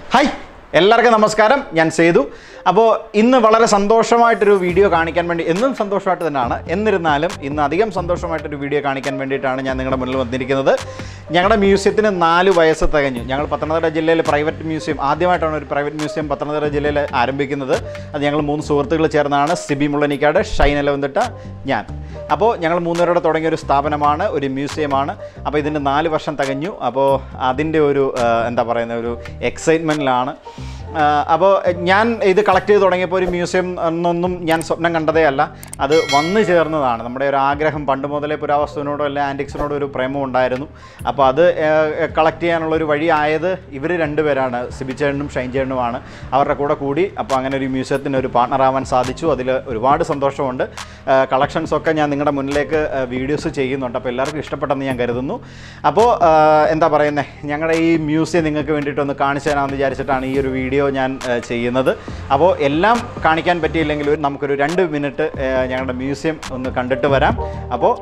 hi എല്ലാവർക്കും നമസ്കാരം ഞാൻ സേതു അപ്പോൾ ഇന്ന് വളരെ സന്തോഷമായിട്ടൊരു വീഡിയോ കാണിക്കാൻ വേണ്ടി എന്നും സന്തോഷമായിട്ട് തന്നെയാണ് എന്നിരുന്നാലും ഇന്ന് അധികം സന്തോഷമായിട്ടൊരു വീഡിയോ കാണിക്കാൻ വേണ്ടിയിട്ടാണ് ഞാൻ നിങ്ങളുടെ മുന്നിൽ വന്നിരിക്കുന്നത് ഞങ്ങളുടെ മ്യൂസിയത്തിന് നാല് വയസ്സ് തികഞ്ഞു ഞങ്ങൾ പത്തനംതിട്ട ജില്ലയിൽ പ്രൈവറ്റ് മ്യൂസിയം ആദ്യമായിട്ടാണ് ഒരു പ്രൈവറ്റ് മ്യൂസിയം പത്തനംതിട്ട ജില്ലയിൽ ആരംഭിക്കുന്നത് അത് ഞങ്ങൾ മൂന്ന് സുഹൃത്തുക്കൾ ചേർന്നാണ് സിബി മുള്ളനിക്കാട് ഷൈൻ എലവന്തിട്ട ഞാൻ അപ്പോൾ ഞങ്ങൾ മൂന്നുപേരോടെ തുടങ്ങിയ ഒരു സ്ഥാപനമാണ് ഒരു മ്യൂസിയമാണ് അപ്പോൾ ഇതിൻ്റെ നാല് വർഷം തികഞ്ഞു അപ്പോൾ അതിൻ്റെ ഒരു ആ, എന്താ പറയുന്ന ഒരു എക്സൈറ്റ്മെൻറ്റിലാണ് അപ്പോൾ ഞാൻ ഇത് കളക്ട് ചെയ്ത് തുടങ്ങിയപ്പോൾ ഒരു മ്യൂസിയം എന്നൊന്നും ഞാൻ സ്വപ്നം കണ്ടതേ അല്ല അത് വന്നു ചേർന്നതാണ് നമ്മുടെ ഒരു ആഗ്രഹം പണ്ട് മുതലേ പുരാവസ്തുവിനോടോ അല്ലെ ആൻറ്റിക്സിനോടോ ഒരു പ്രേമം ഉണ്ടായിരുന്നു അപ്പോൾ അത് കളക്ട് ചെയ്യാനുള്ള ഒരു വഴി ആയത് ഇവർ രണ്ടുപേരാണ് സിബിച്ചേട്ടനും ഷൈൻചേട്ടനുമാണ് അവരുടെ കൂടെ കൂടി അപ്പോൾ അങ്ങനെ ഒരു മ്യൂസിയത്തിന് ഒരു പാർട്ണർ ആവാൻ സാധിച്ചു അതിൽ ഒരുപാട് സന്തോഷമുണ്ട് കളക്ഷൻസ് ഒക്കെ ഞാൻ നിങ്ങളുടെ മുന്നിലേക്ക് വീഡിയോസ് ചെയ്യുന്നുണ്ട് അപ്പോൾ എല്ലാവർക്കും ഇഷ്ടപ്പെട്ടെന്ന് ഞാൻ കരുതുന്നു അപ്പോൾ എന്താ പറയുന്നത് ഞങ്ങളുടെ ഈ മ്യൂസിയം നിങ്ങൾക്ക് വേണ്ടിയിട്ടൊന്ന് കാണിച്ചു തരാമെന്ന് വിചാരിച്ചിട്ടാണ് ഈ ഒരു വീഡിയോ ഞാൻ ആ, ചെയ്യുന്നത് അപ്പോൾ എല്ലാം കാണിക്കാൻ പറ്റിയില്ലെങ്കിൽ ഒരു- നമുക്കൊരു രണ്ട് മിനിറ്റ് ആ, ഞങ്ങളുടെ മ്യൂസിയം ഒന്ന് കണ്ടിട്ട് വരാം അപ്പോൾ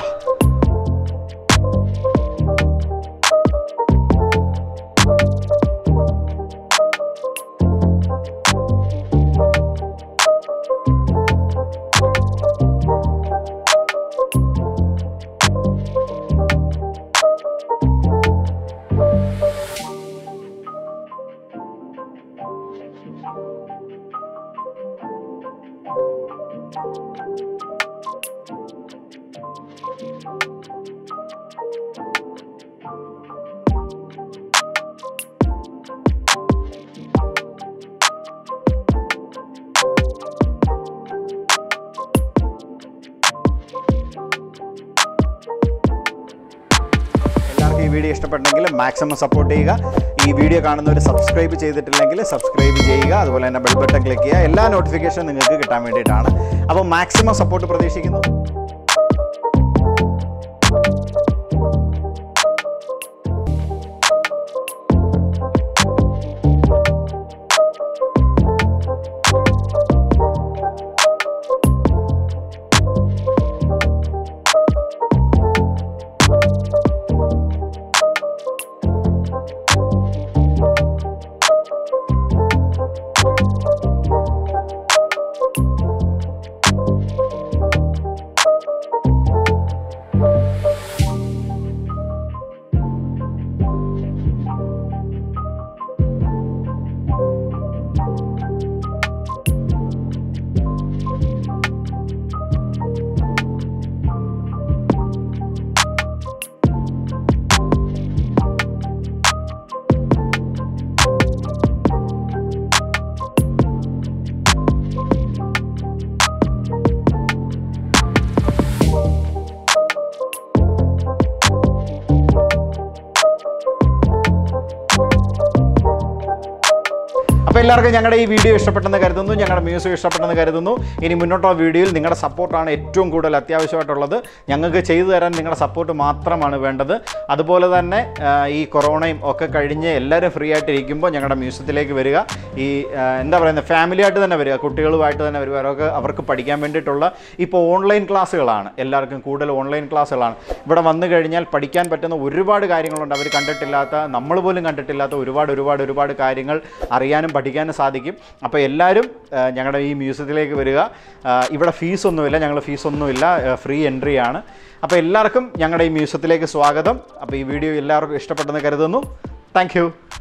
എല്ലാവർക്കും ഈ വീഡിയോ ഇഷ്ടപ്പെട്ടെങ്കിൽ മാക്സിമം സപ്പോർട്ട് ചെയ്യുക ഈ വീഡിയോ കാണുന്നവർ സബ്സ്ക്രൈബ് ചെയ്തിട്ടില്ലെങ്കിൽ സബ്സ്ക്രൈബ് ചെയ്യുക അതുപോലെ തന്നെ ബെൽ ബട്ടൺ ക്ലിക്ക് ചെയ്യുക എല്ലാ നോട്ടിഫിക്കേഷനും നിങ്ങൾക്ക് കിട്ടാൻ വേണ്ടിയിട്ടാണ് അപ്പോൾ മാക്സിമം സപ്പോർട്ട് പ്രതീക്ഷിക്കുന്നു അപ്പോൾ എല്ലാവർക്കും ഞങ്ങളുടെ ഈ വീഡിയോ ഇഷ്ടപ്പെട്ടെന്ന് കരുതുന്നു ഞങ്ങളുടെ മ്യൂസിക് ഇഷ്ടപ്പെട്ടെന്ന് കരുതുന്നു ഇനി മുന്നോട്ടുള്ള വീഡിയോയിൽ നിങ്ങളുടെ സപ്പോർട്ടാണ് ഏറ്റവും കൂടുതൽ അത്യാവശ്യമായിട്ടുള്ളത് ഞങ്ങൾക്ക് ചെയ്തു തരാൻ നിങ്ങളുടെ സപ്പോർട്ട് മാത്രമാണ് വേണ്ടത് അതുപോലെ തന്നെ ആ, ഈ കൊറോണയും ഒക്കെ കഴിഞ്ഞ് എല്ലാവരും ഫ്രീ ആയിട്ട് ഇരിക്കുമ്പോൾ ഞങ്ങളുടെ മ്യൂസിയത്തിലേക്ക് വരിക ഈ ആ, എന്താ പറയുന്നത് ഫാമിലി ആയിട്ട് തന്നെ വരിക കുട്ടികളുമായിട്ട് തന്നെ വരിക അവർക്ക് അവർക്ക് പഠിക്കാൻ വേണ്ടിയിട്ടുള്ള ഇപ്പോൾ ഓൺലൈൻ ക്ലാസ്സുകളാണ് എല്ലാവർക്കും കൂടുതൽ ഓൺലൈൻ ക്ലാസ്സുകളാണ് ഇവിടെ വന്നു കഴിഞ്ഞാൽ പഠിക്കാൻ പറ്റുന്ന ഒരുപാട് കാര്യങ്ങളുണ്ട് അവർ കണ്ടിട്ടില്ലാത്ത നമ്മൾ പോലും കണ്ടിട്ടില്ലാത്ത ഒരുപാട് ഒരുപാട് ഒരുപാട് കാര്യങ്ങൾ അറിയാനും പഠിക്കാനും സാധിക്കും അപ്പോൾ എല്ലാവരും ആ, ഞങ്ങളുടെ ഈ മ്യൂസിയത്തിലേക്ക് വരിക ആ, ഇവിടെ ഫീസൊന്നുമില്ല ഞങ്ങൾ ഫീസൊന്നുമില്ല ഫ്രീ എൻട്രി ആണ് അപ്പോൾ എല്ലാവർക്കും ഞങ്ങളുടെ ഈ മ്യൂസിയത്തിലേക്ക് സ്വാഗതം അപ്പോൾ ഈ വീഡിയോ എല്ലാവർക്കും ഇഷ്ടപ്പെട്ടെന്ന് കരുതുന്നു താങ്ക്